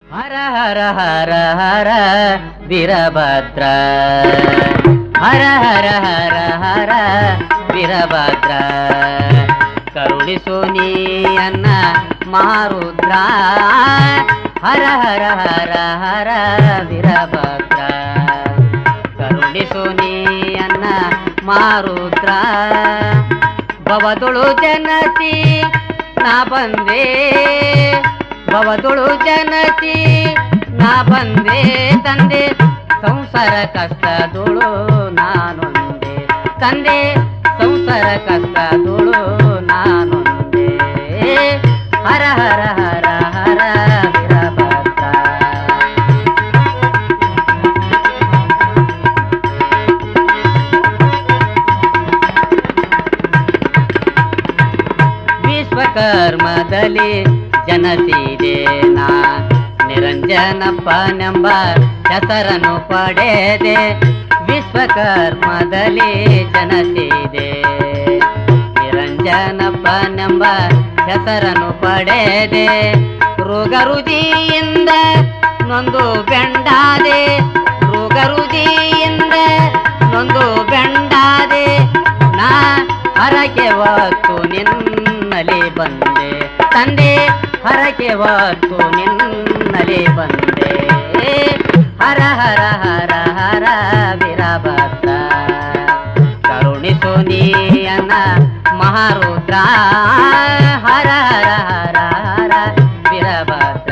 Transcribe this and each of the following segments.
ಹರ ಹರ ಹರ ಹರ ವೀರಭದ್ರ ಹರ ಹರ ಹರ ಹರ ವೀರಭದ್ರ ಕರುಣಿಸು ನೀ ಅನ್ನ ಮಾರುದ್ರ ಹರ ಹರ ಹರ ಹರ ವೀರಭದ್ರ ಕರುಣಿಸು ನೀ ಅನ್ನ ಮಾರುದ್ರ ಭವದುಳು ಜನತಿ ನಾ ಬಂದೆ ಭವದುಳು ಜನತಿ ನಾ ಬಂದೆ ತಂದೆ ಸಂಸಾರ ಕಷ್ಟದುಳು ನಾನೊಂದೆ ತಂದೆ ಸಂಸಾರ ಕಷ್ಟದುಳು ನಾನೊಂದೆ ಹರ ಹರ ಹರ ಹರ ವೀರಭದ್ರ ವಿಶ್ವಕರ್ಮದಲ್ಲಿ ಜನಸಿದೆ ನಾ ನಿರಂಜನಪ್ಪನೆಂಬ ಹೆಸರನ್ನು ಪಡೆದೆ ವಿಶ್ವಕರ್ಮದಲ್ಲಿ ಜನಸಿದೆ ನಿರಂಜನಪ್ಪನೆಂಬ ಹೆಸರನ್ನು ಪಡೆದೆ ರೋಗ ರುಜಿಯಿಂದ ನೊಂದು ಬೆಂಡಾದೆ ರೋಗ ರುಜಿಯಿಂದ ನೊಂದು ಬೆಂಡಾದೆ ನಾ ಹರಕೆ ಹೊತ್ತು ನಿನ್ನಲೆ ಬಂದೆ ತಂದೆ ಹರಕೆ ಹೊತ್ತು ನಿನ್ನಲೆ ಬಂದೆ ಹರ ಹರ ಹರ ಹರ ವೀರಭದ್ರ ಕರುಣಿಸು ನೀಯನ ಮಹಾರುದ್ರ ಹರ ಹರ ಹರ ಹರ ವೀರಭದ್ರ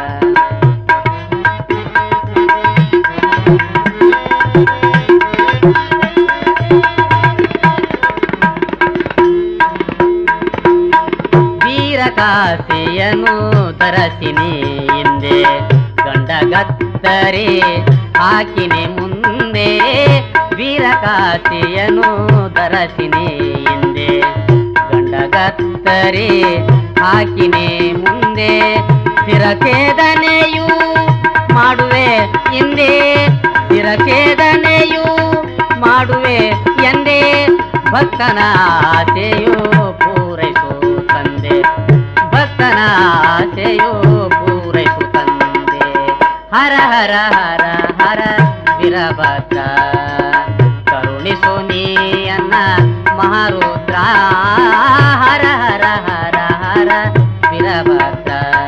ವೀರಕಾಸಿಯನು ತರಸಿನಿ ಹಿಂದೆ ಗಂಡಗತ್ತರೆ ಹಾಕಿನೆ ಮುಂದೆ ವೀರಕಾಸಿಯನು ತರಸಿನಿ ಹಿಂದೆ ಗಂಡಗತ್ತರೆ ಹಾಕಿನೆ ಮುಂದೆ ಸ್ಥಿರಛೇದನೆಯು ಮಾಡುವೆ ಹಿಂದೆ ಸ್ಥಿರಛೇದನೆಯು ಮಾಡುವೆ ಎಂದೇ ಭಕ್ತನ ಆಸೆಯು ಪೂರೈಸು ತಂದೆ ಭಕ್ತನ ಆಸೆಯು ಪೂರೈಸು ತಂದೆ ಹರ ಹರ ಹರ ಹರ ವೀರಭದ್ರ ಕರುಣಿಸು ನೀಯನ್ನ ಮಹಾರುದ್ರ ಹರ ಹರ ಹರ ಹರ ವೀರಭದ್ರ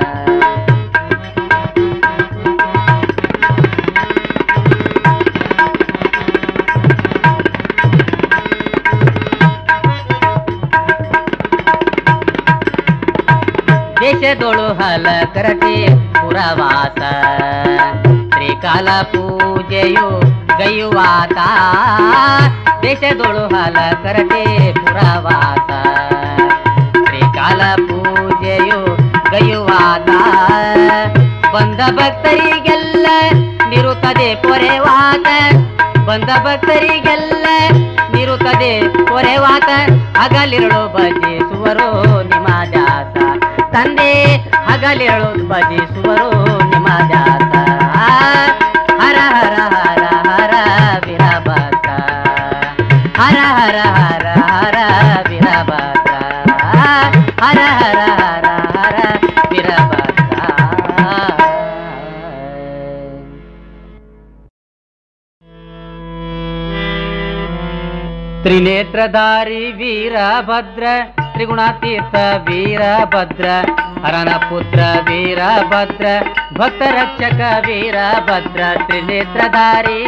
ದೇಶದೊಳು ಹಲಕರಟಿ ಪುರವಾಸ ತ್ರಿಕಾಲ ಪೂಜೆಯು ಗೈಯುವಾತ ದೇಶದೊಳು ಹಲಕರಟಿ ಪುರವಾಸ ತ್ರಿಕಾಲ ಪೂಜೆಯು ಗೈಯುವಾತ ಬಂದ ಭಕ್ತರಿಗೆಲ್ಲ ನಿರುತ್ತದೆ ಪೊರೆವಾತ ಬಂದ ಭಕ್ತರಿಗೆಲ್ಲ ನಿರುತ್ತದೆ ಪೊರೆವಾತ ಹಗಲಿರಳು ಭಜಿಸುವರು ನಿಮ್ಮ ದಾಸ ತಂದೆ ಹಗಲಿರಳು ಭಜಿಸುವರು ನಿಮ್ಮ ದಾಸ ಹರ ಹರ ಹರ ಹರ ವೀರಭದ್ರ ಹರ ಹರ ಹರ ಹರ ವೀರಭದ್ರ ಹರ ಹರ ಹರ ಹರ ವೀರಭದ್ರ ತ್ರಿನೇತ್ರಧಾರಿ ವೀರಭದ್ರ ತ್ರಿಗುಣಾತೀರ್ಥ ವೀರಭದ್ರ ಹರನ ಪುತ್ರ ವೀರಭದ್ರ ಭಕ್ತ ರಕ್ಷಕ ವೀರಭದ್ರ ತ್ರಿನೇತ್ರಧಾರಿ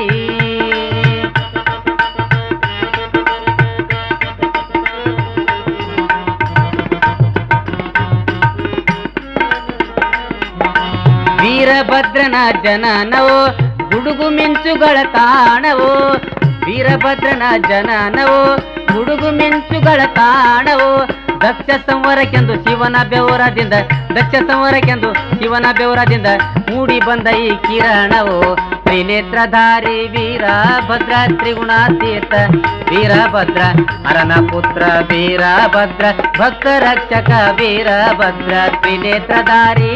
ವೀರಭದ್ರನ ಜನನವೋ ಗುಡುಗು ಮಿಂಚುಗಳ ತಾಣವೋ ವೀರಭದ್ರನ ಜನನವೋ ಗುಡುಗು ಮಿಂಚುಗಳ ತಾಣವೋ ದಕ್ಷ ಸಂವರಕ್ಕೆಂದು ಶಿವನ ಬೆವರದಿಂದ ದಕ್ಷ ಸಂವರಕ್ಕೆಂದು ಶಿವನ ಬೆವರದಿಂದ ಮೂಡಿ ಬಂದ ಈ ಕಿರಣವೋ ತ್ರಿನೇತ್ರಧಾರಿ ವೀರಭದ್ರ ತ್ರಿಗುಣಾತೀರ್ಥ ವೀರಭದ್ರ ಹರನ ಪುತ್ರ ವೀರಭದ್ರ ಭಕ್ತ ರಕ್ಷಕ ವೀರಭದ್ರ ತ್ರಿನೇತ್ರಧಾರಿ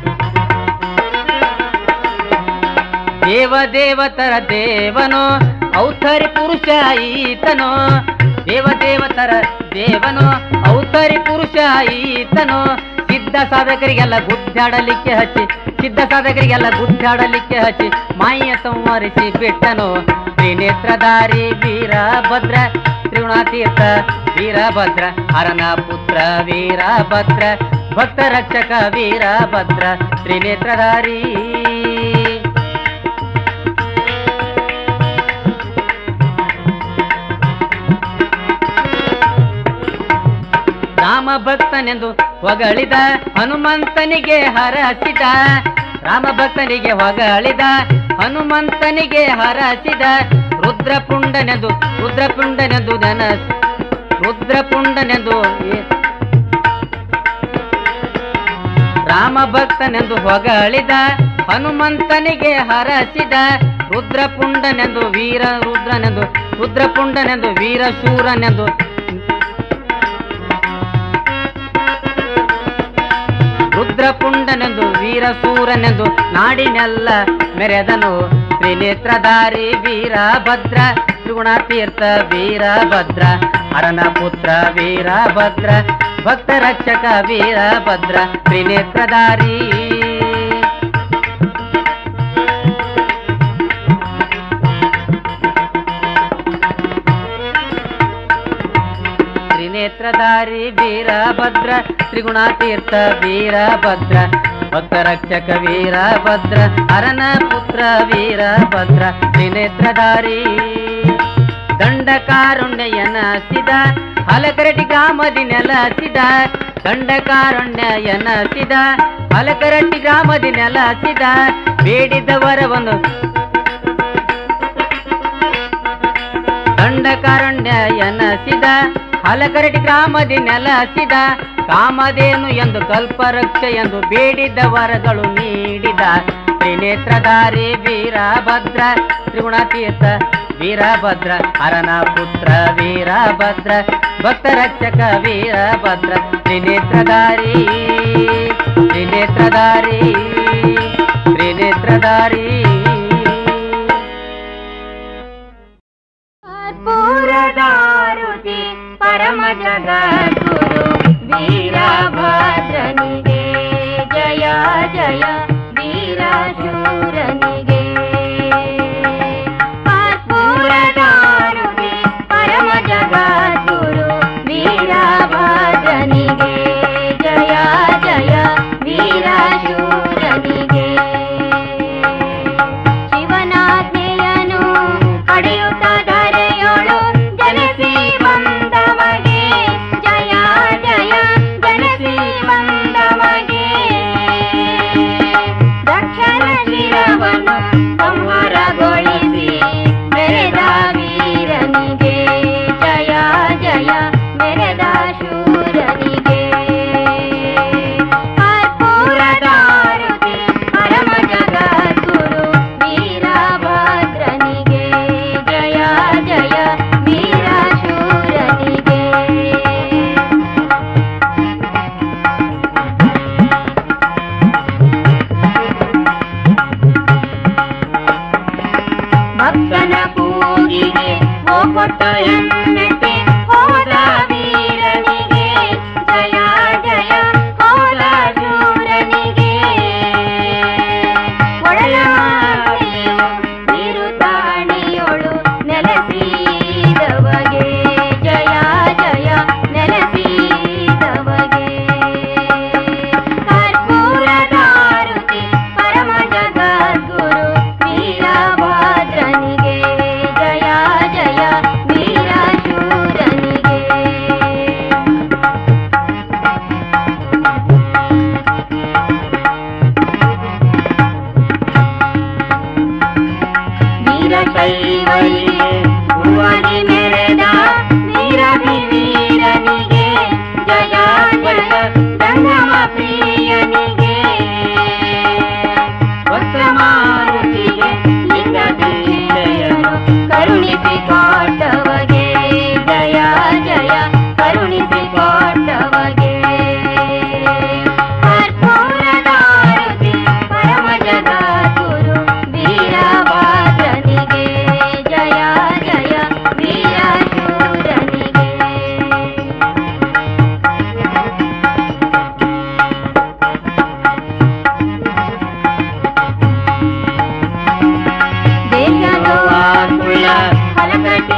ದೇವ ದೇವತರ ದೇವನು ಔತರಿ ಪುರುಷ ಈತನು ದೇವದೇವತರ ದೇವನು ಔತರಿ ಪುರುಷ ಈತನು ಸಿದ್ಧ ಸಾಧಕರಿಗೆಲ್ಲ ಗುದ್ದಾಡಲಿಕ್ಕೆ ಹಚ್ಚಿ ಸಿದ್ಧ ಸಾಧಕರಿಗೆಲ್ಲ ಗುದ್ದಾಡಲಿಕ್ಕೆ ಹಚ್ಚಿ ಮಾಯ ಸಂವರಿಸಿ ಬಿಟ್ಟನು ತ್ರಿನೇತ್ರಧಾರಿ ವೀರಭದ್ರ ತ್ರಿಗುಣಾತೀರ್ಥ ವೀರಭದ್ರ ಹರನ ಪುತ್ರ ವೀರಭದ್ರ ಭಕ್ತ ರಕ್ಷಕ ವೀರಭದ್ರ ತ್ರಿನೇತ್ರಧಾರಿ ರಾಮ ಭಕ್ತನೆಂದು ಹೊಗಳಿದ ಹನುಮಂತನಿಗೆ ಹರಸಿದ ರಾಮ ಭಕ್ತನಿಗೆ ಹೊಗಳಿದ ಹನುಮಂತನಿಗೆ ಹರಸಿದ ರುದ್ರಪುಂಡನೆಂದು ರುದ್ರಪುಂಡನೆಂದು ನೆನಸ್ ರುದ್ರಪುಂಡನೆಂದು ಏ- ರಾಮ ಭಕ್ತನೆಂದು ಹೊಗಳಿದ ಹನುಮಂತನಿಗೆ ಹರಸಿದ ರುದ್ರಪುಂಡನೆಂದು ವೀರ ರುದ್ರನೆಂದು ರುದ್ರಪುಂಡನೆಂದು ವೀರಶೂರನೆಂದು ರುದ್ರಪುಂಡನೆಂದು ವೀರಸೂರನೆಂದು ನಾಡಿನೆಲ್ಲ ಮೆರೆದನು ತ್ರಿನೇತ್ರಧಾರಿ ವೀರಭದ್ರ ತ್ರಿಗುಣಾತೀರ್ಥ ವೀರಭದ್ರ ಹರನ ಪುತ್ರ ವೀರಭದ್ರ ಭಕ್ತ ರಕ್ಷಕ ವೀರಭದ್ರ ತ್ರಿನೇತ್ರಧಾರಿ ತ್ರಿನೇತ್ರಧಾರಿ ವೀರಭದ್ರ ತ್ರಿಗುಣಾತೀರ್ಥ ವೀರಭದ್ರ ಭಕ್ತ ರಕ್ಷಕ ವೀರಭದ್ರ ಹರನ ಪುತ್ರ ವೀರಭದ್ರ ತ್ರಿನೇತ್ರಧಾರಿ ದಂಡಕಾರುಣ್ಯಯನಸಿದ ಹಲಕರಟಿ ಗ್ರಾಮದಿ ನೆಲಸಿದ ದಂಡಕಾರುಣ್ಯಯನಸಿದ ಹಲಕರಟಿ ಗ್ರಾಮದಿ ನೆಲಸಿದ ಬೇಡಿದ ವರವನ್ನು ದಂಡಕಾರಣ್ಯ ಎನಸಿದ ಹಲಕರಟಿ ಗ್ರಾಮದಿ ನೆಲಸಿದ ಕಾಮಧೇನು ಎಂದು ಕಲ್ಪರಕ್ಷ ಎಂದು ಬೇಡಿದ ವರಗಳು ನೀಡಿದ ತ್ರಿನೇತ್ರಧಾರಿ ವೀರಭದ್ರ ತ್ರಿಗುಣತೀರ್ಥ ವೀರಭದ್ರ ಹರನ ಪುತ್ರ ವೀರಭದ್ರ ಭಕ್ತ ರಕ್ಷಕ ವೀರಭದ್ರ ತ್ರಿನೇತ್ರಧಾರಿ ತ್ರಿನೇತ್ರಧಾರಿ ತ್ರಿನೇತ್ರಧಾರಿ ಕರ್ಪೂರದಾರುತಿ ಪರಮ ಜಗದ್ಗುರು ವೀರಭದ್ರನಿಗೆ ಜಯ ಜಯ ವೀರಶೂರನಿಗೆ ಕರ್ಪೂರದಾರುತಿ ಪರಮ ಜಗದ್ಗುರು ವೀರಭದ್ರನಿಗೆ ಜಯ ಜಯ ವೀರಶೂರನಿಗೆ ಶಿವನಾಜ್ಞೆಯನು ಪಡೆಯುತ್ತ ಧರೆಯೋಳು ಜನಸಿ ಬಂದವಗೆ ಜಯ ಜಯ ಜನಸಿ ಬಂದವಗೆ ದಕ್ಷಿಣ ಶಿರವನ್ನು ಸಂಹಾರಗೊಳಿಸಿ ಮೆರೆದ ವೀರನಿಗೆ ಜಯ ಜಯ ಮೆರೆದ ಶೂರನಿಗೆ ಕರ್ಪೂರದಾರುತಿ ಪರಮ ಜಗದ್ಗುರು ವೀರಭದ್ರನಿಗೆ ಜಯ ಜಯ ವೀರಶೂರನಿಗೆ ಭಕ್ತನ ಕೂಗಿಗೆ ಓ ಕೊಟ್ಟು ಎನ್ನಕ್ಕೆ ಹೋದ ವೀರನಿಗೆ ಜಯ ಜಯ ಹೋದ ಶೂರನಿಗೆ ಒಡಲಾಸೆಯು ಬಿರುದಾಣಿಯೊಳು ನೆಲೆಸಿದವಗೆ ಜಯ ಜಯ ನೆಲೆಸಿದವಗೆ ಕರ್ಪೂರದಾರುತಿ ಪರಮ ಜಗದ್ಗುರು ವೀರಭದ್ರನಿಗೆ ಜಯ ಜಯ ವೀರಶೂರನಿಗೆ ವೀರಶೈವರಿಗೆ ಭುವನಿ ಮೆರೆದ ವೀರಧಿ ವೀರನಿಗೆ ಜಯ ಜಯ ಸಂಗಮ ಪ್ರಿಯನಿಗೆ ವಸ್ತ್ರಮಾರುತಿಗೆ ಲಿಂಗ ದೀಕ್ಷೆಯನ್ನು ಕರುಣಿಸಿ ಕೊಟ್ಟವಗೆ ಜಯ ಜಯ ಕರುಣಿಸಿ ಕೊಟ್ಟವಗೆ ಕರ್ಪೂರದಾರುತಿ ಪರಮ ಜಗದ್ಗುರು ವೀರಭದ್ರನಿಗೆ ಜಯ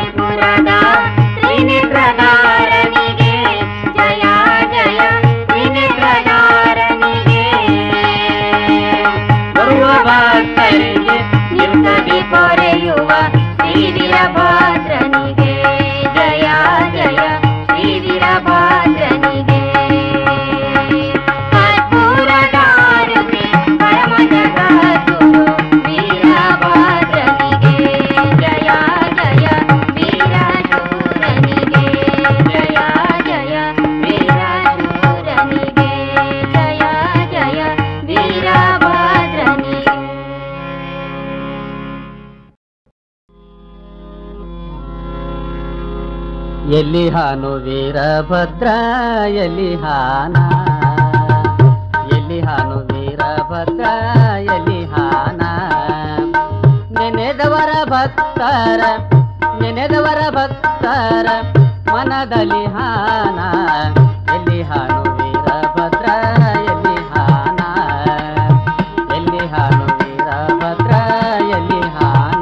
ಕಾನ್ಪುರದ ತ್ರಿನೇತ್ರಧಾರನಿಗೆ ಜಯ ಜಯ ತ್ರಿನೇತ್ರಧಾರನಿಗೆ ಬರುವ ಭಕ್ತರಿಗೆ ನಿಂತದಿ ಪೊರೆಯುವ ಶ್ರೀವೀರಭದ್ರನಿಗೆ ಜಯ ಜಯ ಶ್ರೀವೀರಭದ್ರನಿಗೆ ಕರ್ಪೂರದಾರತಿ ಪರಮ ಜಗದ್ಗುರು ವೀರಭದ್ರನಿಗೆ ಜಯ ಜಯ ವೀರಶೂರನಿಗೆ ಜಯ ಜಯ ವೀರಶೂರನಿಗೆ ಜಯ ಜಯ ವೀರಭದ್ರನಿಗೆ ಎಲ್ಲಿ ಹಾನು ವೀರಭದ್ರ ಎಲ್ಲಿ ಹಾನ ಎಲ್ಲಿ ಹಾನು ವೀರಭದ್ರ ಎಲ್ಲಿ ಹಾನ ನೆನೆದವರ ಭಕ್ತರ ನೆನೆದವರ ಭಕ್ತರ ಮನದಲ್ಲಿ ಹಾನ ಎಲ್ಲಿ ಹಾನು ವೀರಭದ್ರ ಎಲ್ಲಿ ಹಾನ ಎಲ್ಲಿ ಹಾನು ವೀರಭದ್ರ ಎಲ್ಲಿ ಹಾನ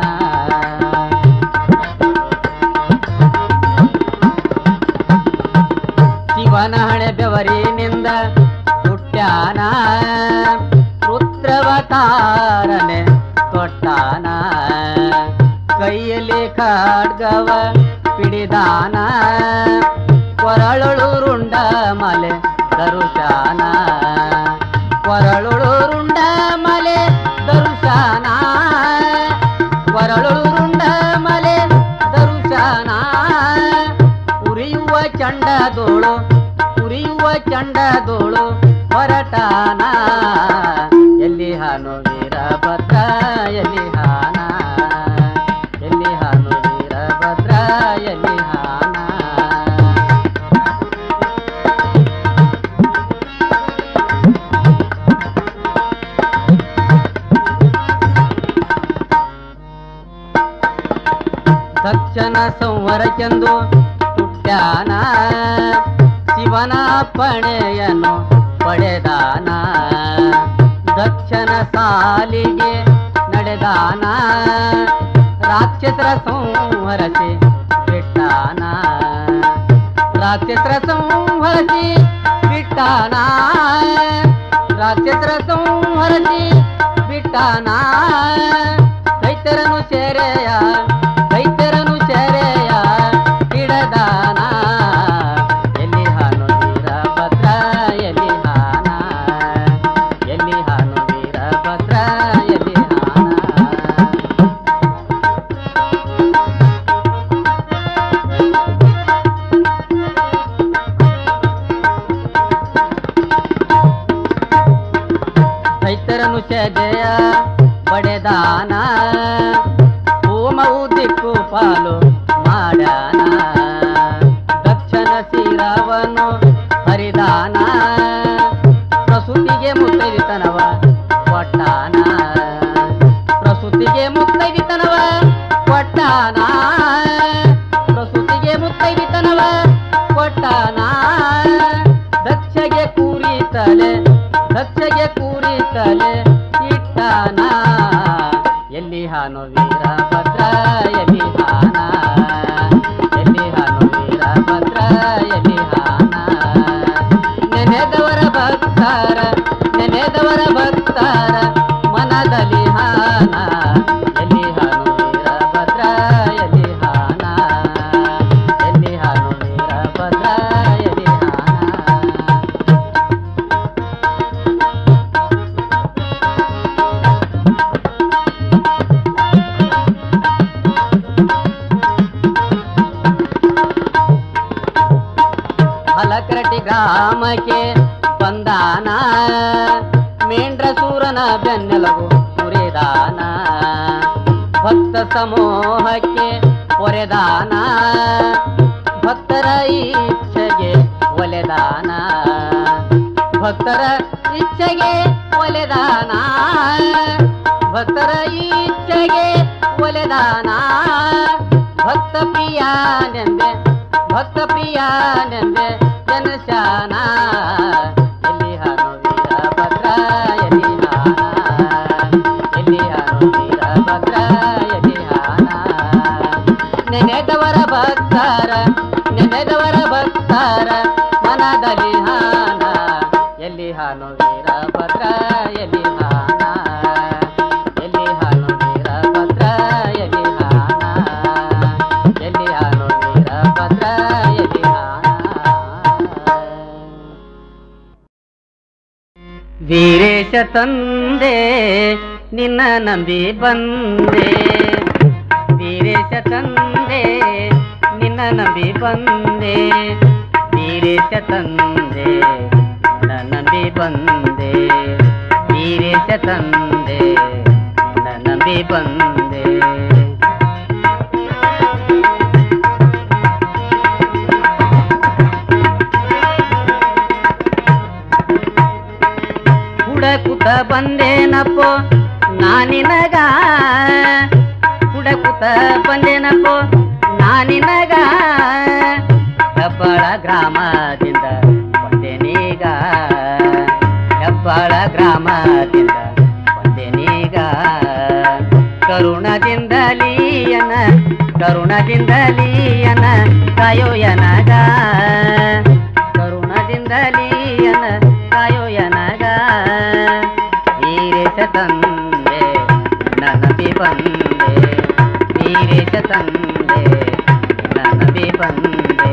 ಶಿವನ ಹಣೆ ಬೆವರಿನಿಂದ ಹುಟ್ಟ್ಯಾನ ರುದ್ರವತಾರನೆ ತೊಟ್ಟಾನ ಕೈಯಲ್ಲಿ ಖಡ್ಗವ ಪಿಡಿದಾನ ಕೊರಳುಳು ರುಂಡ ಮಲೆ ದರುಶಾನ ಕೊರಳುಳು ರುಂಡ ಮಲೆ ದರುಶಾನ ಕೊರಳುಳು ರುಂಡ ಮಲೆ ದರುಶಾನ ಉರಿಯುವ ಚಂಡದೋಳು ಉರಿಯುವ ಚಂಡದೋಳು ಹೊರಟಾನ ಎಲ್ಲಿ ಹಾನು ವೀರಭದ್ರ ಎಲ್ಲಿ ಹಾನ ಎಲ್ಲಿ ಹಾನು ವೀರಭದ್ರ ಎಲ್ಲಿ ಹಾನ ದಕ್ಷನ ಸಂವರಕ್ಕೆಂದು ಹುಟ್ಟ್ಯಾನ ಶಿವನ ಪಣೆಯನ್ನು ಪಡೆದಾನ ದಕ್ಷನ ಸಾಲಿಗೆ ನಡೆದಾನ ರಾಕ್ಷಸರ ಸಂಹರಿಸಿ ಬಿಟ್ಟಾನ ರಾಕ್ಷಸರ ಸಂಹರಿಸಿ ಬಿಟ್ಟಾನ ರಾಕ್ಷಸರ ಸಂಹರಿಸಿ ಬಿಟ್ಟಾನ ದೈತ್ಯರನು ಸೆರೆಯ ದೈತ್ಯರನು ಸೆರೆಯ ಹಿಡದಾನ ಎಲ್ಲಿ ಹಾನು ವೀರಭದ್ರ ಎಲ್ಲಿ ಹಾನ ಎಲ್ಲಿ ಹಾನು ವೀರಭದ್ರ ಎಲ್ಲಿ ಹಾನ ರೈತರನು ಸೆದೆಯ ಪಡೆದಾನ ಹೋಮವು ದಿಕ್ಕು ಪಾಲು ಮಾಡ್ಯಾನ ದಕ್ಷಿಣ ಶಿರವನ್ನು ಹರಿದಾನ ಪ್ರಸೂತಿಗೆ ಮುತ್ತೈದಿತನವ ಕೊಟ್ಟಾನ ಪ್ರಸೂತಿಗೆ ಮುತ್ತೈದಿತನವ ಕೊಟ್ಟಾನ ಪ್ರಸೂತಿಗೆ ಮುತ್ತೈದಿತನವ ಕೊಟ್ಟಾನ ದಕ್ಷಗೆ ಕೂರಿತಲೆ ದಕ್ಷಗೆ ಕೂರಿತಲೆ ಇಟ್ಟಾನ ಎಲ್ಲಿ ಹಾನು ವೀರಭದ್ರ ಎಲ್ಲಿ ಹಾನ ಎಲ್ಲಿ ಹಾನು ವೀರಭದ್ರ ಎಲ್ಲಿ ಹಾನ ನೆನೆದವರ ಭಕ್ತರ ನೆನೆದವರ ಭಕ್ತರ ಮನದಲ್ಲಿ ಹಾನ ಎಲ್ಲಿ ಹಾನು ವೀರಭದ್ರ ಎಲ್ಲಿ ಹಾನ ಎಲ್ಲಿ ಹಾನು ವೀರಭದ್ರ ಎಲ್ಲಿ ಹಾನ ಹಲಕರಟಿ ಗ್ರಾಮಕ್ಕೆ ಬಂದಾನ ಮೇಂಡ್ರ ಸೂರನ ಬೆನ್ನೆಲಗು ಮುರಿದಾನ ಭಕ್ತ ಸಮೂಹಕ್ಕೆ ಒರೆದಾನ ಭಕ್ತರ ಇಚ್ಛೆಗೆ ಒಲೆದಾನ ಭಕ್ತರ ಇಚ್ಛೆಗೆ ಒಲೆದಾನ ಭಕ್ತರ ಇಚ್ಛೆಗೆ ಒಲೆದಾನ ಭಕ್ತ ಪ್ರಿಯಾನೆಂದೆ ಭಕ್ತ ಪ್ರಿಯಾನೆಂದೆ ಜನಶಾನ ಎಲ್ಲಿ ಹಾನು ವೀರಭದ್ರ ಎಲ್ಲಿ ಹಾನ ಎಲ್ಲಿ ಹಾನು ವೀರಭದ್ರ ಎಲ್ಲಿ ಹಾನ ನೆನೆದವರ ಭಕ್ತರ ನೆನೆದವರ ಭಕ್ತರ ಮನದಲ್ಲಿ ಹಾನ ಎಲ್ಲಿ ಹಾನು ವೀರಭದ್ರ ಎಲ್ಲಿ ಹಾನ ಎಲ್ಲಿ ಹಾನು ವೀರಭದ್ರ ಎಲ್ಲಿ ಹಾನ ಎಲ್ಲಿ ಹಾನು ವೀರಭದ್ರ ಎಲ್ಲಿ ಹಾನ ವೀರೇಶ ತಂದೆ ನಿನ್ನ ನಂಬಿ ಬಂದೆ ವೀರೇಶ ತಂದೆ ನಿನ್ನ ನಂಬಿ ಬಂದೆ ವೀರೇಶ ತಂದೆ ನಿನ್ನ ನಂಬಿ ಬಂದೆ ವೀರೇಶ ತಂದೆ ನಿನ್ನ ನಂಬಿ ಬಂದೆ ಹುಡಕುತ ಬಂದೇನಪ್ಪೋ ನಾನಿನಗ ಹುಡಕುತ ಬಂದೇನಪ್ಪೋ ನಾನಿನಗ ಹೆಬ್ಬಾಳ ಗ್ರಾಮದಿಂದ ಬಂದೆನೀಗ ಹೆಬ್ಬಾಳ ಗ್ರಾಮದಿಂದ ಬಂದೆನೀಗ ಕರುಣದಿಂದಲೀಯನ ಕರುಣದಿಂದಲೀಯನ ಕಾಯೋಯನಗ ಕರುಣದಿಂದಲೀಯನ ಕಾಯೋಯನಗ ವೀರೇಶ ತಂದೆ ನನಬಿ ಬಂದೆ ವೀರೇಶ ತಂದೆ ನನಬಿ ಬಂದೆ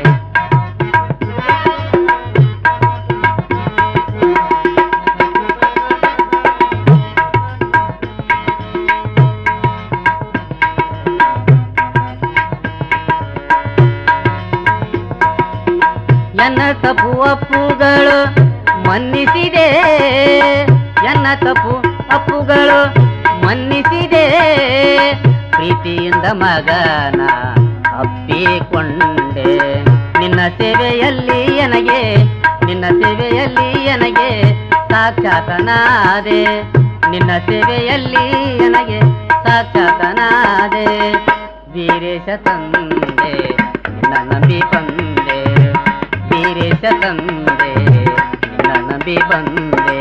ಎನ್ನ ತಪ್ಪು ಅಪ್ಪುಗಳು ಮನ್ನಿಸಿದೆ ಎನ್ನ ತಪ್ಪು ಅಪ್ಪುಗಳು ಮನ್ನಿಸಿದೆ ಪ್ರೀತಿಯಿಂದ ಮಗನ ಅಪ್ಪಿಕೊಂಡೆ ನಿನ್ನ ಸೇವೆಯಲ್ಲಿ ನನಗೆ ನಿನ್ನ ಸೇವೆಯಲ್ಲಿ ನನಗೆ ಸಾಕ್ಷಾತನಾದೆ ನಿನ್ನ ಸೇವೆಯಲ್ಲಿ ನನಗೆ ಸಾಕ್ಷಾತನಾದೆ ವೀರೇಶ ತಂದೆ ನಿನ್ನ ನಂಬಿ ಬಂದೆ ವೀರೇಶ ತಂದೆ ನಿನ್ನ ನಂಬಿ ಬಂದೆ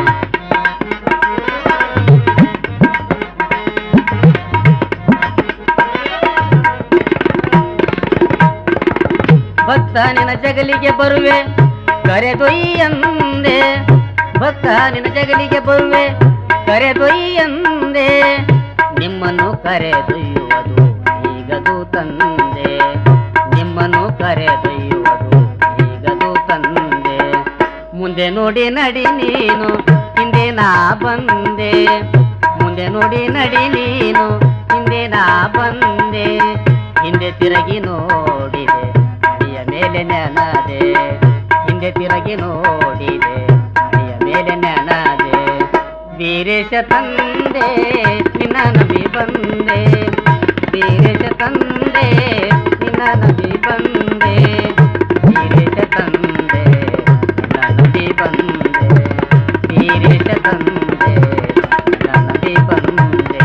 ಭಕ್ತ ನಿನ್ನ ಜಗಲಿಗೆ ಬರುವೆ ಕರೆದೊಯ್ಯಂದೆ ಭಕ್ತ ನಿನ್ನ ಜಗಲಿಗೆ ಬರುವೆ ಕರೆದೊಯ್ಯಂದೆ ನಿಮ್ಮನ್ನು ಕರೆದೊಯ್ಯುವುದು ಈಗದು ತಂದೆ ನಿಮ್ಮನ್ನು ಕರೆದೊಯ್ಯುವುದು ಈಗದು ತಂದೆ ಮುಂದೆ ನೋಡಿ ನಡಿ ನೀನು ಹಿಂದೆ ನಾ ಬಂದೆ ಮುಂದೆ ನೋಡಿ ನಡಿ ನೀನು ಹಿಂದೆ ನಾ ಬಂದೆ ಹಿಂದೆ ತಿರುಗಿ ನೋಡಿದೆ ಅಡಿಯ ಮೇಲೆ ನೆನದೆ ಹಿಂದೆ ತಿರುಗಿ ನೋಡಿದೆ ಅಡಿಯ ಮೇಲೆ ನೆನದೆ ವೀರೇಶ ತಂದೆ ನಿನ್ನ ನಬಿ ಬಂದೆ ವೀರೇಶ ತಂದೆ ನಿನ್ನ ನಬಿ ಬಂದೆ ವೀರೇಶ ತಂದೆ ನಿನ್ನ ನಬಿ ಬಂದೆ ವೀರೇಶ ತಂದೆ ನಿನ್ನ ನಬಿ ಬಂದೆ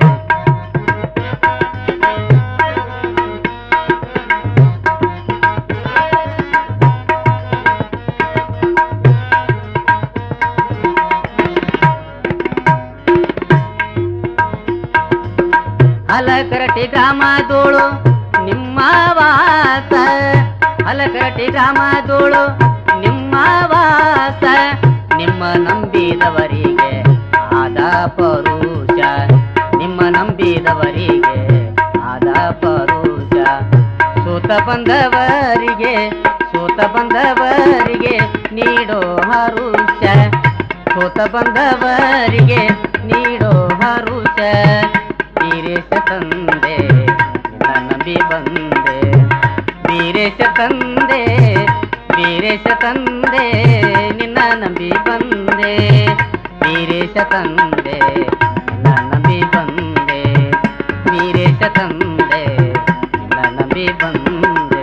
ಹಲಕರಟಿ ಗ್ರಾಮದೋಳು ನಿಮ್ಮ ವಾಸ ಹಲಕರಟಿ ಗ್ರಾಮದೋಳು ನಿಮ್ಮ ವಾಸ ನಿಮ್ಮ ನಂಬಿದವರಿಗೆ ಆದ ಪರುಷ ನಿಮ್ಮ ನಂಬಿದವರಿಗೆ ಆದ ಪರುಷ ಸೂತ ಬಂದವರಿಗೆ ಸೂತ ಬಂದವರಿಗೆ ನೀಡೋ ಹರುಷ ಸೋತ ಬಂದವರಿಗೆ ನೀಡೋ ಹರುಷ ವೀರೇಶ ತಂದೆ ನಿನ್ನ ನಂಬಿ ಬಂದೆ ವೀರೇಶ ತಂದೆ ವೀರೇಶ ತಂದೆ ನಿನ್ನ ನಂಬಿ ಬಂದೆ ವೀರೇಶ ತಂದೆ ನಿನ್ನ ನಂಬಿ ಬಂದೆ ವೀರೇಶ ತಂದೆ ನಿನ್ನ ನಂಬಿ ಬಂದೆ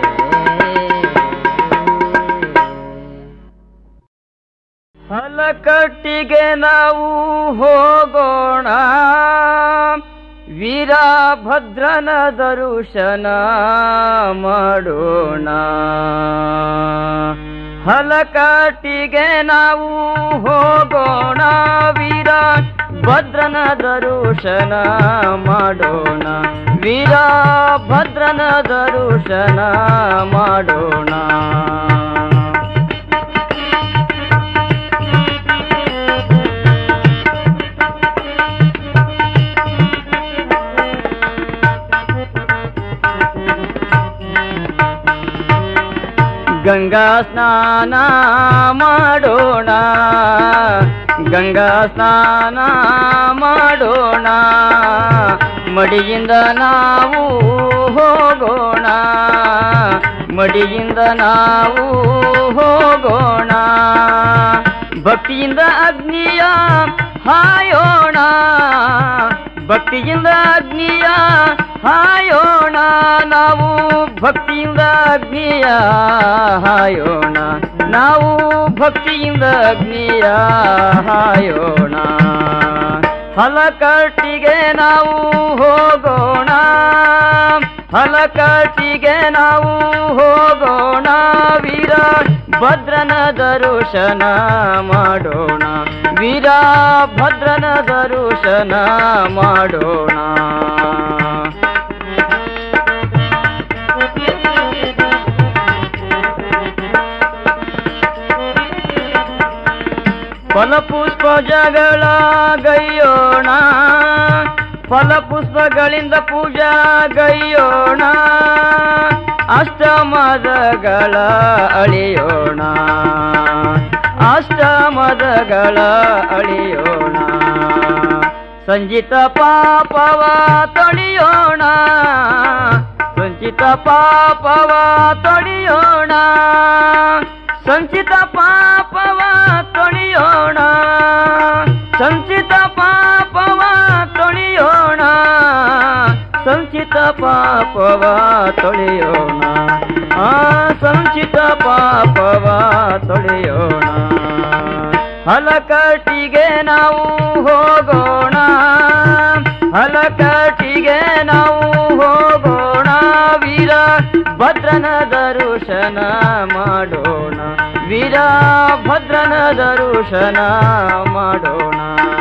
ಹಲಕಟ್ಟಿಗೆ ನಾವು ಹೋಗೋಣ ವೀರಭದ್ರನ ದರುಶನ ಮಾಡೋಣ ಹಲಕಟ್ಟಿಗೆ ನಾವು ಹೋಗೋಣ ವೀರ ಭದ್ರನ ದರುಶನ ಮಾಡೋಣ ವೀರ ಭದ್ರನ ದರುಶನ ಮಾಡೋಣ ಗಂಗಾ ಸ್ನಾನ ಮಾಡೋಣ ಗಂಗಾ ಸ್ನಾನ ಮಾಡೋಣ ಮಡಿಯಿಂದ ನಾವು ಹೋಗೋಣ ಮಡಿಯಿಂದ ನಾವು ಹೋಗೋಣ ಭಕ್ತಿಯಿಂದ ಅಗ್ನಿಯ ಹಾಯೋಣ ಭಕ್ತಿಯಿಂದ ಅಗ್ನಿಯ ಹಾಯೋಣ ನಾವು ಭಕ್ತಿಯಿಂದ ಅಗ್ನಿಯ ಹಾಯೋಣ ನಾವು ಭಕ್ತಿಯಿಂದ ಅಗ್ನಿಯ ಹಾಯೋಣ ಹಲಕಟ್ಟಿಗೆ ನಾವು ಹೋಗೋಣ ಹಲಕಟ್ಟಿಗೆ ನಾವು ಹೋಗೋಣ ವೀರ ಭದ್ರನ ದರುಶನ ಮಾಡೋಣ ವೀರ ಭದ್ರನ ದರುಶನ ಮಾಡೋಣ ಫಲಪುಷ್ಪ ಜಗಳ ಗೈಯೋಣ ಫಲಪುಷ್ಪಗಳಿಂದ ಪೂಜಾ ಗೈಯೋಣ ಅಷ್ಟಮದಗಳ ಅಳಿಯೋಣ ಅಷ್ಟಮದಗಳ ಅಳಿಯೋಣ ಸಂಜಿತ ಪಾಪವ ತೊಳಿಯೋಣ ಸಂಚಿತ ಪಾಪವ ತೊಳಿಯೋಣ ಸಂಚಿತ ಪಾಪವ ತೊಳಿಯೋಣ ಸಂಚಿತ ಪಾಪವ ತೊಳಿಯೋಣ ಸಂಚಿತ ಪಾಪವ ತೊಳೆಯೋಣ ಆ ಸಂಚಿತ ಪಾಪವ ತೊಳೆಯೋಣ ಹಲಕಟ್ಟಿಗೆ ನಾವು ಹೋಗೋಣ ಹಲಕಟ್ಟಿಗೆ ನಾವು ಹೋಗೋಣ ವೀರ ಭದ್ರನ ದರುಶನ ಮಾಡೋಣ ವೀರ ಭದ್ರನ ದರುಶನ ಮಾಡೋಣ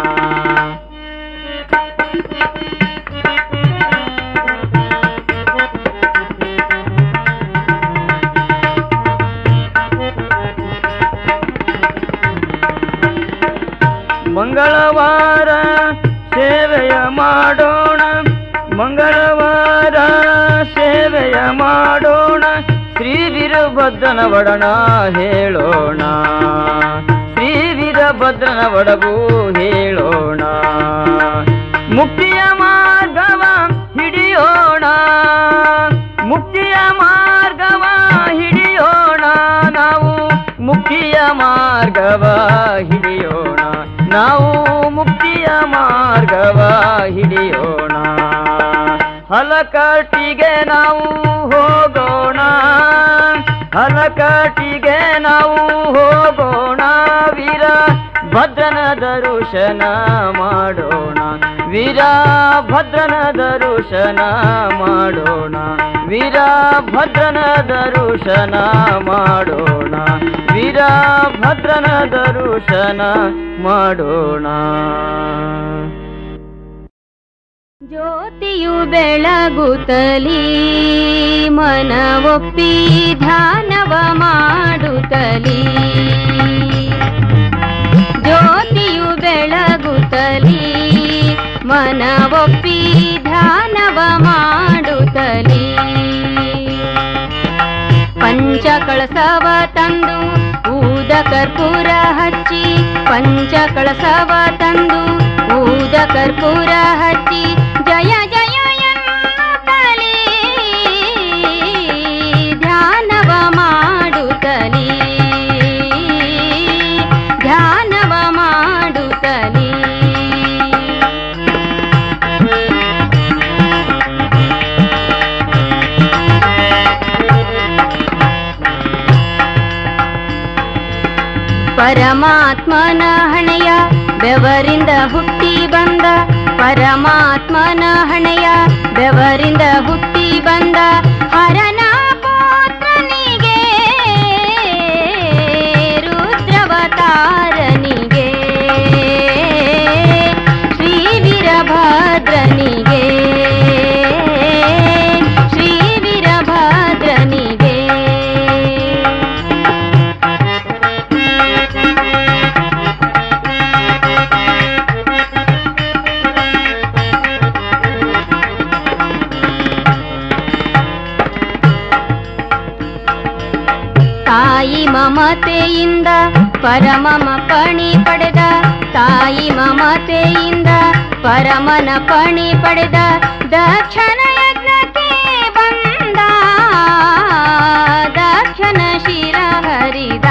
ಮಂಗಳವಾರ ಸೇವೆಯ ಮಾಡೋಣ ಮಂಗಳವಾರ ಸೇವೆಯ ಮಾಡೋಣ ಶ್ರೀ ವೀರಭದ್ರನ ಒಡಣ ಹೇಳೋಣ ಶ್ರೀ ವೀರಭದ್ರನ ಒಡಗು ಹೇಳೋಣ ಮುಕ್ತಿಯ ಮಾರ್ಗವ ಹಿಡಿಯೋಣ ಮುಕ್ತಿಯ ಮಾರ್ಗವ ಹಿಡಿಯೋಣ ನಾವು ಮುಕ್ತಿಯ ಮಾರ್ಗವ ಹಿಡಿಯೋಣ ನಾವು ಮುಕ್ತಿಯ ಮಾರ್ಗವ ಹಿಡಿಯೋಣ ಹಲಕಟ್ಟಿಗೆ ನಾವು ಹೋಗೋಣ ಹಲಕಟ್ಟಿಗೆ ನಾವು ಹೋಗೋಣ ವೀರ ಭದ್ರನ ದರುಶನ ಮಾಡೋಣ ವೀರ ಭದ್ರನ ದರುಶನ ಮಾಡೋಣ ವೀರ ಭದ್ರನ ದರುಶನ ಮಾಡೋಣ ವೀರ ಭದ್ರನ ದರುಶನ ಮಾಡೋಣ ಜ್ಯೋತಿಯು ಬೆಳಗುತ್ತಲೀ ಮನವೊಪ್ಪಿ ಧ್ಯಾನವ ಮಾಡುತ್ತಲೀ ಜ್ಯೋತಿಯು ಬೆಳಗುತ್ತಲೀ ಮನವೊಪ್ಪಿ ಧ್ಯಾನವ ಮಾಡುತ್ತಲೀ ಪಂಚ ಕಳಸವ ತಂದು ಊದ ಕರ್ಪೂರ ಹಚ್ಚಿ ಪಂಚ ಕಳಸವ ತಂದು ಊದ ಕರ್ಪೂರ ಹಚ್ಚಿ ಜಯ ಜಯ ಎನ್ನುತ್ತಲೀ ಧ್ಯಾನವ ಮಾಡುತ್ತಲೀ ಧ್ಯಾನವ ಮಾಡುತ್ತಲೀ ಪರಮಾತ್ಮನ ಹಣೆಯ ಬೆವರಿಂದ ಹುಟ್ಟಿ ಬಂದ ಪರಮಾತ್ಮನ ಹಣೆಯ ಬೆವರಿಂದ ಹುಟ್ಟಿ ಬಂದ ಹರನ ಪುತ್ರನಿಗೆ ರುದ್ರವತಾರನಿಗೆ ತಾಯಿ ಮಮತೆಯಿಂದ ಪರಮಮ ಪಣಿ ಪಡೆದ ತಾಯಿ ಮಮತೆಯಿಂದ ಪರಮನ ಪಣಿ ಪಡೆದ ದಕ್ಷನ ಯಜ್ಞಕ್ಕೆ ಬಂದ ದಕ್ಷನ ಶಿರ ಹರಿದ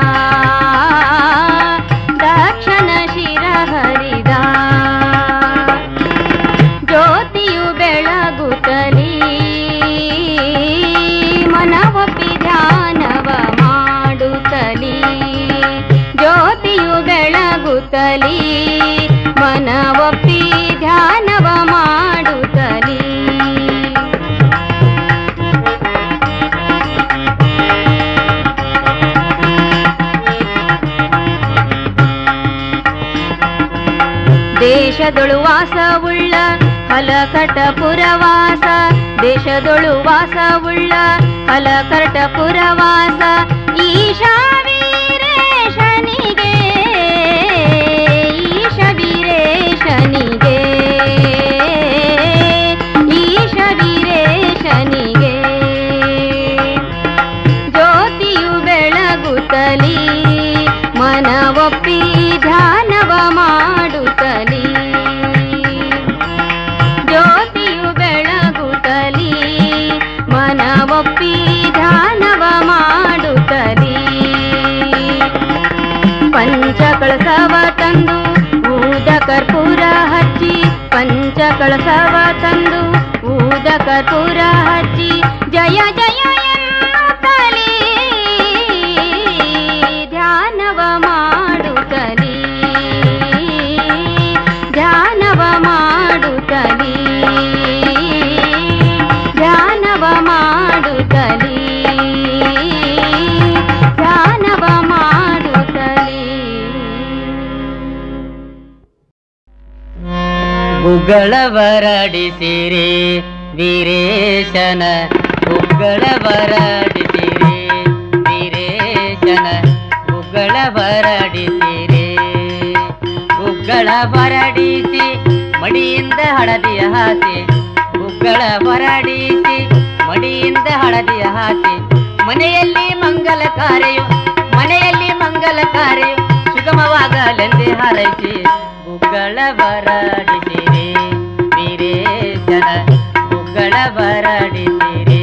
ದಕ್ಷನ ಶಿರ ಹರಿದ ಜ್ಯೋತಿಯು ಬೆಳಗುತ್ತಲೀ ಮನವೊಪ್ಪಿ ಧ್ಯಾನವ ಮಾಡುತ್ತಲೀ ಜ್ಯೋತಿಯು ಬೆಳಗುತ್ತಲೀ ಮನವೊಪ್ಪಿ ಧ್ಯಾನವ ಮಾಡುತ್ತಲೀ ದೇಶದೊಳು ವಾಸವುಳ್ಳ ಹಲಕಟ ಪುರವಾಸ ದೇಶದೊಳು ವಾಸವುಳ್ಳ ಹಲಕಟ ಪುರವಾಸ ಈಶಾ ವೀರೇಶನಿಗೆ ಈಶ ವೀರೇಶನಿಗೆ ಈಶ ವೀರೇಶನಿಗೆ ಜ್ಯೋತಿಯು ಬೆಳಗುತ್ತಲೀ ಮನವೊಪ್ಪಿ ಧ್ಯಾನವ ಮಾಡುತ್ತಲೀ ಜ್ಯೋತಿಯು ಬೆಳಗುತ್ತಲೀ ಮನವೊಪ್ಪಿ ಧ್ಯಾನವ ಮಾಡುತ್ತಲೀ ಪಂಚ ಕಳಸವ ತಂದು ಊದ ಕರ್ಪೂರ ಹಚ್ಚಿ ಪಂಚ ಕಳಸವ ತಂದು ಊದ ಕರ್ಪೂರ ಹಚ್ಚಿ ಜಯ ಜಯ ಎನ್ನುತ್ತಲೀ ಧ್ಯಾನವ ಮಾಡುತ್ತಲೀ ಧ್ಯಾನವ ಮಾಡುತ್ತಲೀ ಧ್ಯಾನವ ಮಾಡುತ್ತಲೀ ಧ್ಯಾನವ ಮಾಡುತ್ತಲೀ ಗುಗ್ಗಳವರಡಿಸಿರಿ ವೀರೇಶನ ಗುಗ್ಗಳವರಡಿಸಿರಿ ವೀರೇಶನ ಗುಗ್ಗಳವರಡಿಸಿರಿ ಗುಗ್ಗಳವರಡಿಸಿ ಮಡಿಯಿಂದ ಹಳದಿಯ ಹಾಸಿ ಗುಗ್ಗಳವರಡಿಸಿ ಮಡಿಯಿಂದ ಹಳದಿಯ ಹಾಸಿ ಮನೆಯಲ್ಲಿ ಮಂಗಲ ಕಾರ್ಯವು ಮನೆಯಲ್ಲಿ ಮಂಗಲ ಕಾರ್ಯವು ಸುಗಮವಾಗಲೆಂದೇ ಹಾರೈಸಿ ಗುಗ್ಗಳವರಡಿಸಿರಿ ವೀರೇಶನ ಗುಗ್ಗಳವರಡಿಸಿರಿ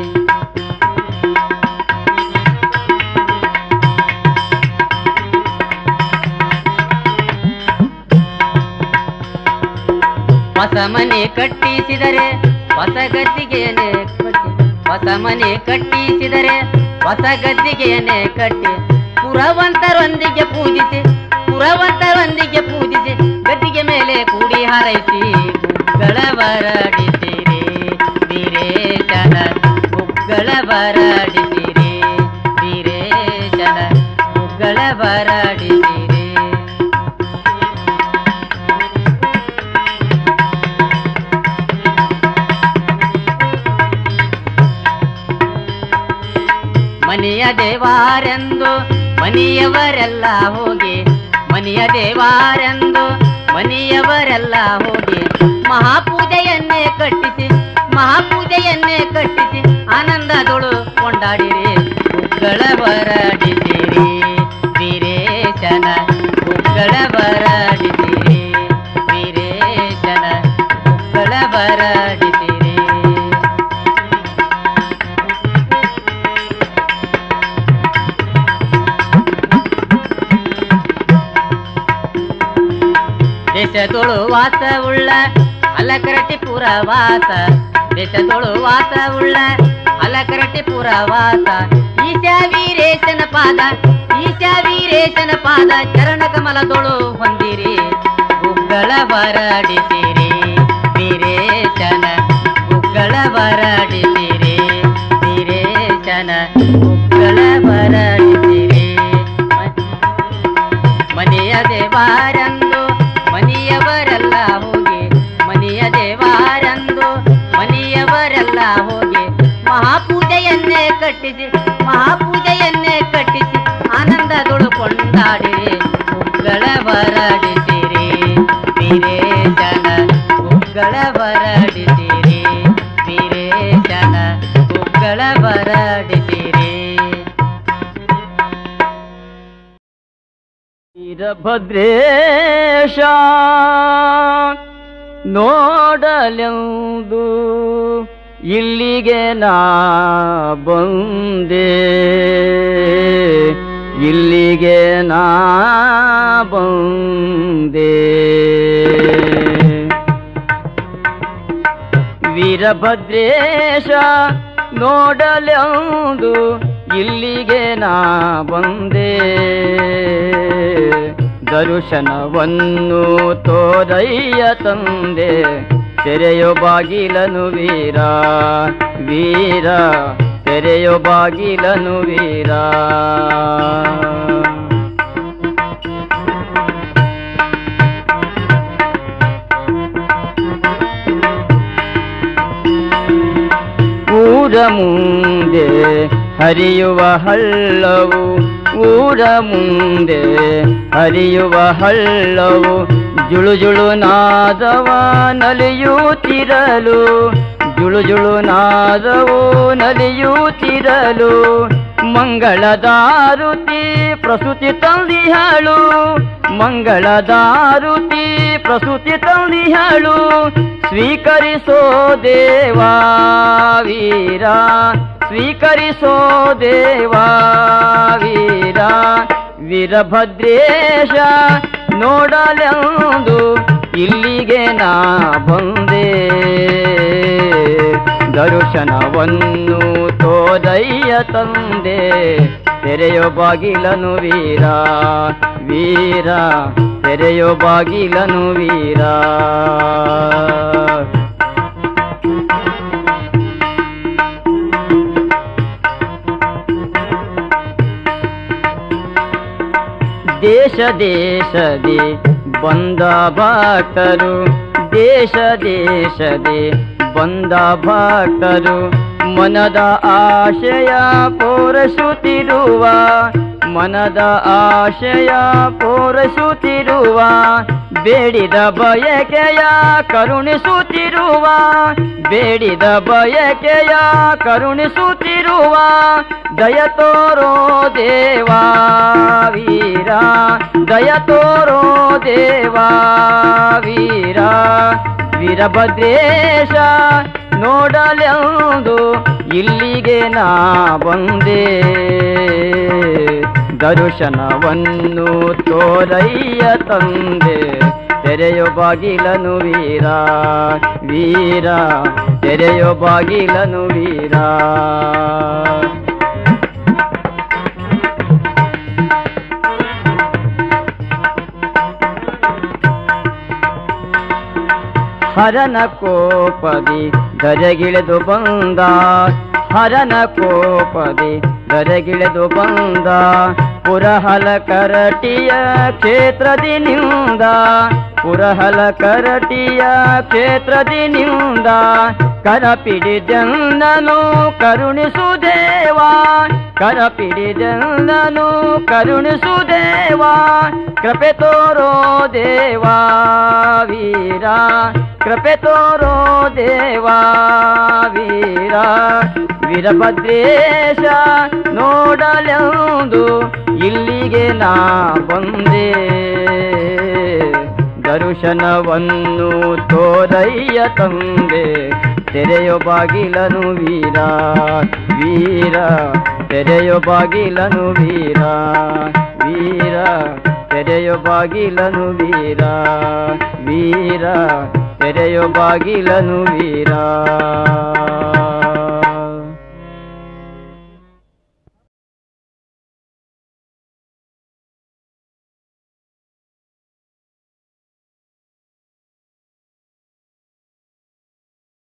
ಹೊಸ ಮನೆ ಕಟ್ಟಿಸಿದರೆ ಹೊಸ ಗದ್ದಿಗೆಯನ್ನೇ ಕಟ್ಟಿ ಹೊಸ ಮನೆ ಕಟ್ಟಿಸಿದರೆ ಹೊಸ ಗದ್ದಿಗೆಯನ್ನೇ ಕಟ್ಟಿ ಪುರವಂತರೊಂದಿಗೆ ಪೂಜಿಸಿ ಪುರವಂತರೊಂದಿಗೆ ಪೂಜಿಸಿ ಗದ್ದಿಗೆ ಮೇಲೆ ಕೂಡಿ ಹಾರೈಸಿ ಗುಗ್ಗಳವರಡಿಸಿರಿ ವೀರೇಶನ ಗುಗ್ಗಳವರಡಿಸಿರಿ ವೀರೇಶನ ಗುಗ್ಗಳವರಡಿಸಿರಿ ಮನೆಯ ದೇವಾರೆಂದು ಮನೆಯವರೆಲ್ಲ ಹೋಗಿ ಮನೆಯ ದೇವಾರೆಂದು ಮನೆಯವರೆಲ್ಲ ಹೋಗಿ ಮಹಾಪೂಜೆಯನ್ನೇ ಕಟ್ಟಿಸಿ ಮಹಾಪೂಜೆಯನ್ನೇ ಕಟ್ಟಿಸಿ ಆನಂದದೊಳು ಕೊಂಡಾಡಿರಿ ಗುಗ್ಗಳವರಡಿಸಿರಿ ವೀರೇಶನ ಗುಗ್ಗಳವರಡಿಸಿರಿ ವೀರೇಶನ ಗುಗ್ಗಳವರಡಿಸಿರಿ ದೇಶದೊಳು ವಾಸವುಳ್ಳ ಅಲಕರಟಿ ಪುರವಾಸ ದೇಶದೊಳು ವಾಸವುಳ್ಳ ಅಲಕರಟಿ ಪುರವಾಸ ಈಶಾ ವೀರೇಶನ ಪಾದ ಈಶಾ ವೀರೇಶನ ಪಾದ ಚರಣ ಕಮಲದೊಳು ಹೊಂದಿರಿ ಗುಗ್ಗಳ ಬರಡಿಸಿರಿ ವೀರೇಶನ ಗುಗ್ಗಳ ಬರಡಿಸಿರಿ ವೀರೇಶನ ಗುಗ್ಗಳ ಬರಡಿಸಿರಿ ಮನೆಯ ದೇವಾರಂದು ಮನೆಯವರೆಲ್ಲ ಹೋಗಿ ಮನೆಯ ದೇವಾರಂದು ಮನೆಯವರೆಲ್ಲ ಹೋಗಿ ಮಹಾಪೂಜೆಯನ್ನೇ ಕಟ್ಟಿಸಿ ಮಹಾಪೂಜೆಯನ್ನೇ ಕಟ್ಟಿಸಿ ಆನಂದದೊಳು ಕೊಂಡಾಡಿರಿ ಗುಗ್ಗಳ ಬರಡಿಸಿರಿ ವೀರೇಶನ ಗುಗ್ಗಳ ಬರಡಿಸಿರಿ ವೀರೇಶನ ಗುಗ್ಗಳ ಬರಡಿಸಿರಿ ವೀರಭದ್ರೇಶ ನೋಡಲೆಂದು ಇಲ್ಲಿಗೆ ನಾ ಬಂದೆ ಇಲ್ಲಿಗೆ ನಾ ಬಂದೆ ವೀರಭದ್ರೇಶ ನೋಡಲೆಂದು ಇಲ್ಲಿಗೆ ನಾ ಬಂದೆ ದರ್ಶನವನ್ನು ತೋರಯ್ಯ ತಂದೆ ತೆರೆಯೋ ಬಾಗಿಲನು ವೀರ ವೀರ ತೆರೆಯೋ ಬಾಗಿಲನು ವೀರ ಊರ ಮುಂದೆ ಹರಿಯುವ ಹಳ್ಳವು ಊರ ಮುಂದೆ ಹರಿಯುವ ಹಳ್ಳವು ಜುಳು ಜುಳು ನಾದವ ನಲಿಯುತ್ತಿರಲು ಜುಳು ಜುಳು ನಾದವು ನಲಿಯುತ್ತಿರಲು ಮಂಗಳದಾರುತಿ ಪ್ರಸೂತಿ ತಂದಿಹಳು ಮಂಗಳದಾರುತಿ ಪ್ರಸೂತಿ ತಂದಿಹಳು ಸ್ವೀಕರಿಸೋ ದೇವಾ ವೀರ ಸ್ವೀಕರಿಸೋ ದೇವಾ ವೀರ ವೀರಭದ್ರೇಶ ನೋಡಲೆಂದು ಇಲ್ಲಿಗೆ ನಾ ಬಂದೆ ದರ್ಶನವನ್ನು ತೋದಯ್ಯ ತಂದೆ ತೆರೆಯೋ ಬಾಗಿಲನು ವೀರ ವೀರ ತೆರೆಯೋ ಬಾಗಿಲನು ವೀರ ದೇಶ ದೇಶದಿ ಬಂದ ಭಕ್ತರು ದೇಶ ದೇಶದಿ ಬಂದ ಭಕ್ತರು ಮನದ ಆಶಯ ಪೂರೈಸುತ್ತಿರುವ ಮನದ ಆಶಯ ಪೂರೈಸುತ್ತಿರುವ ಬೇಡಿದ ಬಯಕೆಯ ಕರುಣಿಸುತ್ತಿರುವ ಬೇಡಿದ ಬಯಕೆಯ ಕರುಣಿಸುತ್ತಿರುವ ದಯ ತೋರೋ ದೇವಾ ವೀರ ದಯ ತೋರೋ ದೇವಾ ವೀರ ವೀರಭದ್ರೇಶ ನೋಡಲೆಂದು ಇಲ್ಲಿಗೆ ನಾ ಬಂದೆ ದರ್ಶನವನ್ನು ತೋರಯ್ಯ ತಂದೆ ತೆರೆಯೋ ಬಾಗಿಲನು ವೀರ ವೀರ ತೆರೆಯೋ ಬಾಗಿಲನು ವೀರ ಹರನ ಕೋಪದಿ ಧರೆಗಿಳಿದು ಬಂದ ಹರನ ಕೋಪದಿ ಧರೆಗಿಳಿದು ಬಂದ ಪುರಹಲ ಕರಟಿಯ ಕ್ಷೇತ್ರದಿ ನಿಂದ ಪುರಹಲ ಕರಟಿಯ ಕ್ಷೇತ್ರದಿ ನಿಂದ ಕರಪಿಡಿದೆನ್ನನು ಕರುಣಿಸುದೇವಾ ಕರಪಿಡಿದೆನ್ನನು ಕರುಣಿಸುದೇವಾ ಕೃಪೆ ತೋರೋ ದೇವಾ ವೀರ ಕೃಪೆ ತೋರೋ ದೇವಾ ವೀರ ವೀರಭದ್ರೇಶ ನೋಡಲೆಂದು ಇಲ್ಲಿಗೆ ನಾ ಬಂದೆ ದರ್ಶನವನ್ನು ತೋರಯ್ಯ ತಂದೆ ತೆರೆಯೋ ಬಾಗಿಲನು ವೀರ ವೀರ ತೆರೆಯೋ ಬಾಗಿಲನು ವೀರ ವೀರ ತೆರೆಯೋ ಬಾಗಿಲನು ವೀರ ವೀರ ತೆರೆಯೋ ಬಾಗಿಲನು ವೀರ